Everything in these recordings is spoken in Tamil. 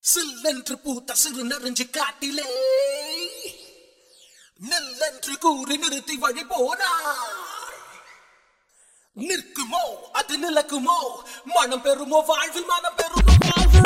சில்லென்று பூத்த சிறு நெருஞ்சு காட்டிலே நெல்லென்று கூறி நிறுத்தி வழி போனார் நிற்குமோ அது நிலக்குமோ மனம் பெறுமோ வாழ்வில் மனம் பெறுமோ வாழ்வு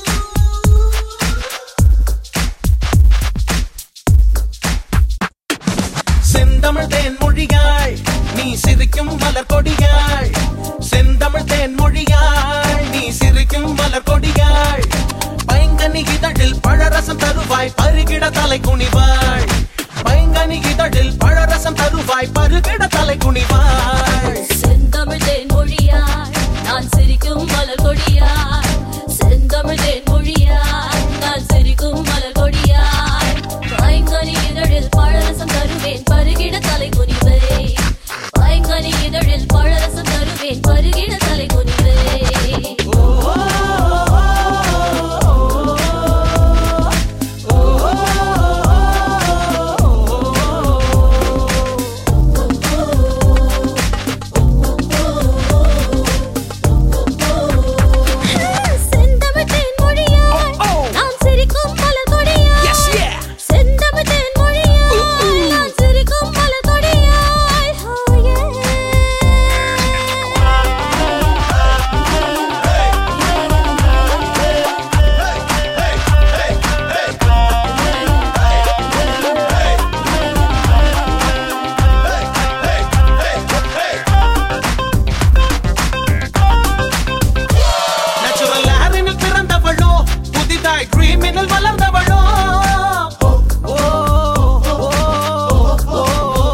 செந்தமிழ் தேன் மொழியாள் நீ சிரிக்கும் மலர் கொடியாள் செந்தமிழ் தேன் மொழியாள் நீ சிரிக்கும் மலர் கொடியாள் பைங்கனி இதழில் பழரசம் தருவாய் பருகிட தலை குனிவாள் பைங்கனி இதழில் பழரசம் தருவாய் பருகிட தலை குனிவாள்